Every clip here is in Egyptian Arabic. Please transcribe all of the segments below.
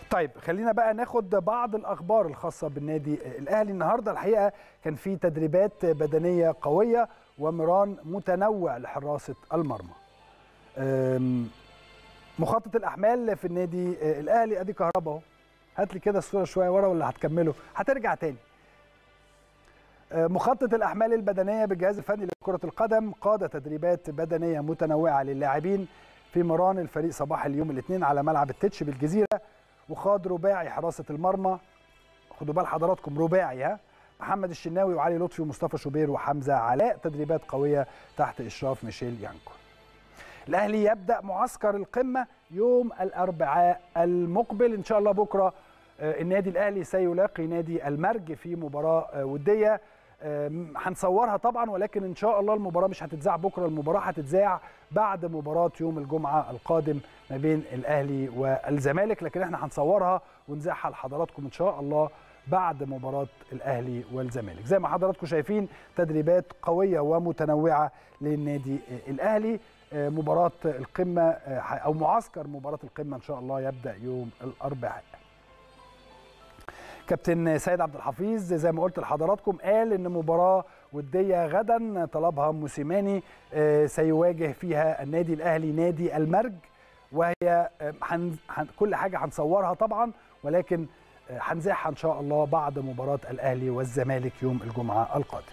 طيب خلينا بقى ناخد بعض الاخبار الخاصه بالنادي الاهلي النهارده الحقيقه كان في تدريبات بدنيه قويه ومران متنوع لحراسه المرمى أم، مخطط الاحمال في النادي الاهلي ادي كهربا اهو هات لي كده الصوره شويه ورا ولا هتكمله هترجع تاني أه، مخطط الاحمال البدنيه بالجهاز الفني لكره القدم قاد تدريبات بدنيه متنوعه للاعبين في مران الفريق صباح اليوم الاثنين على ملعب التتش بالجزيره وخاض رباعي حراسه المرمى خدوا بال حضراتكم رباعي ها محمد الشناوي وعلي لطفي ومصطفى شوبير وحمزه علاء تدريبات قويه تحت اشراف ميشيل يانكو الاهلي يبدا معسكر القمه يوم الاربعاء المقبل ان شاء الله بكره آه، النادي الاهلي سيلاقي نادي المرج في مباراه آه، وديه آم، هنصورها طبعا ولكن ان شاء الله المباراه مش هتتذاع بكره المباراه هتتذاع بعد مباراه يوم الجمعه القادم ما بين الاهلي والزمالك لكن احنا هنصورها ونذاعها لحضراتكم ان شاء الله بعد مباراه الاهلي والزمالك زي ما حضراتكم شايفين تدريبات قويه ومتنوعه للنادي الاهلي آه، مباراه القمه آه، او معسكر مباراه القمه ان شاء الله يبدا يوم الاربعاء كابتن سيد عبد الحفيظ زي ما قلت لحضراتكم قال ان مباراه وديه غدا طلبها موسيماني آه، سيواجه فيها النادي الاهلي نادي المرج وهي آه، حن حن كل حاجه هنصورها طبعا ولكن آه، هنذاعها ان شاء الله بعد مباراه الاهلي والزمالك يوم الجمعه القادم.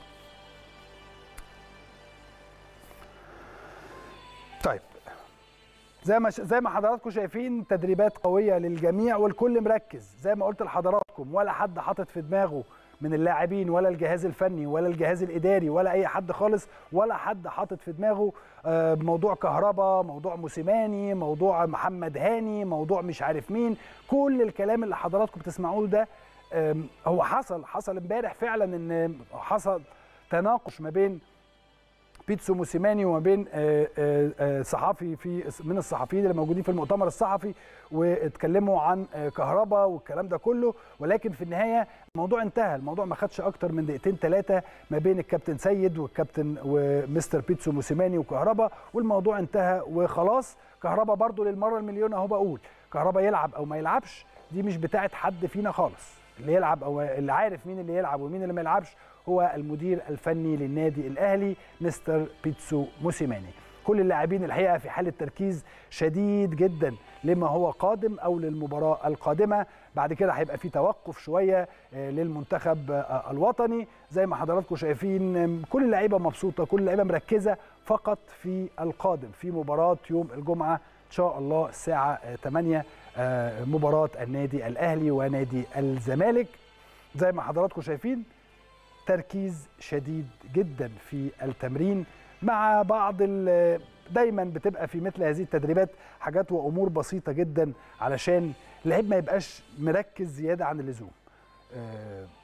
طيب زي ما زي ما حضراتكم شايفين تدريبات قويه للجميع والكل مركز زي ما قلت لحضراتكم ولا حد حاطط في دماغه من اللاعبين ولا الجهاز الفني ولا الجهاز الاداري ولا اي حد خالص ولا حد حاطط في دماغه آه، موضوع كهربا موضوع موسيماني موضوع محمد هاني موضوع مش عارف مين كل الكلام اللي حضراتكم بتسمعوه ده آم، هو حصل حصل امبارح فعلا ان حصل تناقش ما بين بيتسو موسيماني وما بين آه، آه، آه، صحفي في من الصحفيين اللي موجودين في المؤتمر الصحفي واتكلموا عن آه، كهربا والكلام ده كله ولكن في النهايه الموضوع انتهى الموضوع ما خدش اكتر من دقيقتين ثلاثه ما بين الكابتن سيد والكابتن ومستر بيتسو موسيماني وكهربا والموضوع انتهى وخلاص كهربا برضو للمره المليون اهو بقول كهربا يلعب او ما يلعبش دي مش بتاعت حد فينا خالص اللي يلعب او اللي عارف مين اللي يلعب ومين اللي ما يلعبش هو المدير الفني للنادي الاهلي مستر بيتسو موسيماني كل اللاعبين الحقيقه في حاله تركيز شديد جدا لما هو قادم او للمباراه القادمه بعد كده هيبقى في توقف شويه آه، للمنتخب آه، الوطني زي ما حضراتكم شايفين آم، كل اللعيبه مبسوطه كل اللعيبه مركزه فقط في القادم في مباراه يوم الجمعه ان شاء الله الساعه آه، 8 آه، مباراه النادي الاهلي ونادي الزمالك زي ما حضراتكم شايفين تركيز شديد جدا في التمرين مع بعض ال- دايما بتبقى في مثل هذه التدريبات حاجات وامور بسيطه جدا علشان اللعيب ما يبقاش مركز زياده عن اللزوم آه،